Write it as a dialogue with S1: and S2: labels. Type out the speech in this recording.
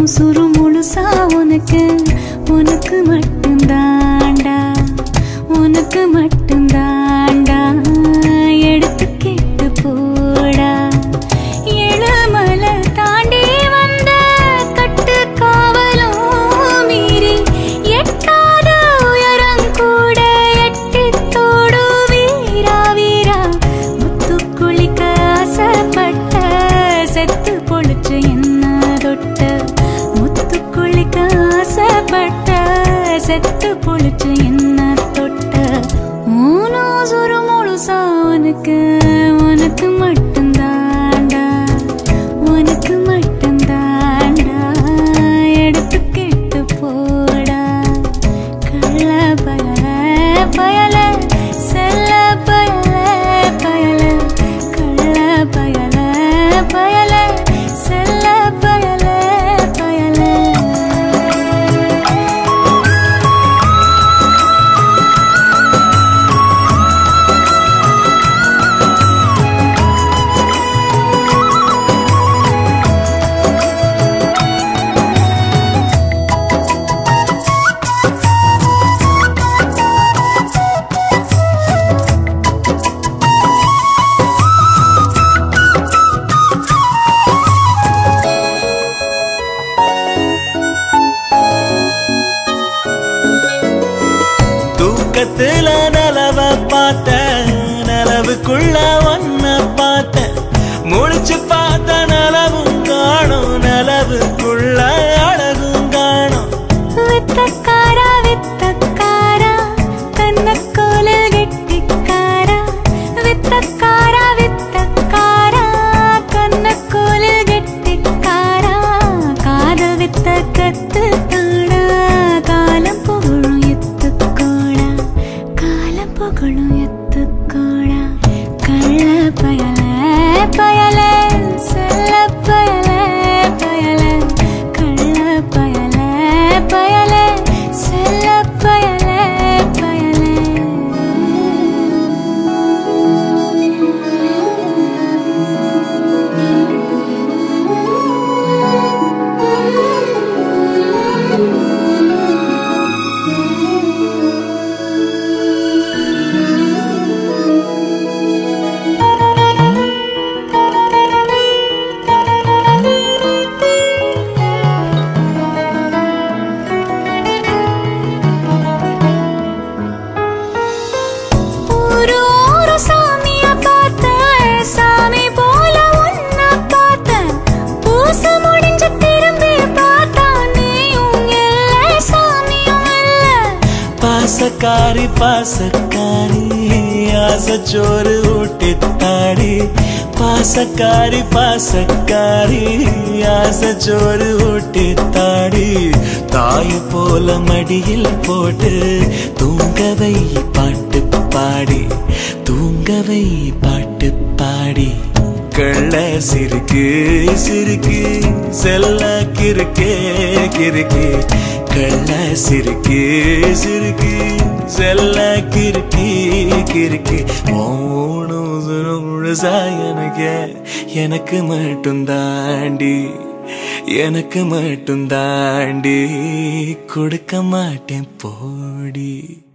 S1: சுரு முழுசா உனக்கு உனக்கு மட்டும்தாண்டா உனக்கு மட்டும்தாண்டா எடுத்து கேட்டு போடா எழுமலை தாண்டி வந்த கட்டு காவலும் மீறி எட்டாத உயரம் கூட எட்டித்தோடு வீரா வீரா முத்து குளிக்க ஆசைப்பட்ட செத்து பொழிச்சு என்ன தொட்ட முத்து குளிக்க ஆசைப்பட்ட செத்து பொழிச்சு என்ன தொட்ட ஊனோ சுரு முழுசா உனக்கு உனக்கு மட்டும்தாண்டா உனக்கு மட்டும்தாண்டா எடுத்து கேட்டு போடா கள்ள பயல பயல செல்ல பயல பயல கள்ள பயல பயல செல்ல பயல பயல
S2: தூக்கத்துல நிலவ பார்த்த நிலவுக்குள்ள ஒன்ன பார்த்த முடிச்சு பார்த்த நிலவும் காணும் நிலவுக்குள்ள அழகும் காணும்
S1: வித்தக்காரா வித்தக்காரா கண்ணக்கோலில் கெட்டிக்காரா வித்தக்காரா வித்தக்காரா கண்ணக்கோலில் கெட்டிக்காரா காதல் வித்த கத்து தாடா காலம் புகழும் எத்துக்கோடா காலம் புகழும் எத்துக்கோடா கள்ள பயல பயல செல்ல பயல பயல கள்ள பயல பயல செல்ல பயல பயல ஒரு ஒரு சாமிய பார்த்தேன் சாமி போல உன்ன பார்த்தேன் பூச முடிஞ்சு திரும்பி பார்த்தா நீயும் இல்லை சாமியும் இல்லை
S2: பாசக்காரி பாசக்காரி ஆசச்சோறு ஊட்டி தாடி பாசக்காரி பாசக்காரி ஆசச்சோறு ஊட்டி தாடி தாய் போல மடியில் போட்டு தூங்கவை பாட்டு பாடி தூங்கவை பாட்டு பாடி கள்ள சிரிக்கு சிரிக்கு செல்ல கிறுக்கே கிறுக்கி கள்ள சிரிக்கு சிரிக்கு செல்ல கிறுக்கி கிறுக்கி மௌனம் முழுசா எனக்கு எனக்கு மட்டும் தாண்டி எனக்கு மட்டும் தாண்டி கொடுக்க மாட்டேன் போடி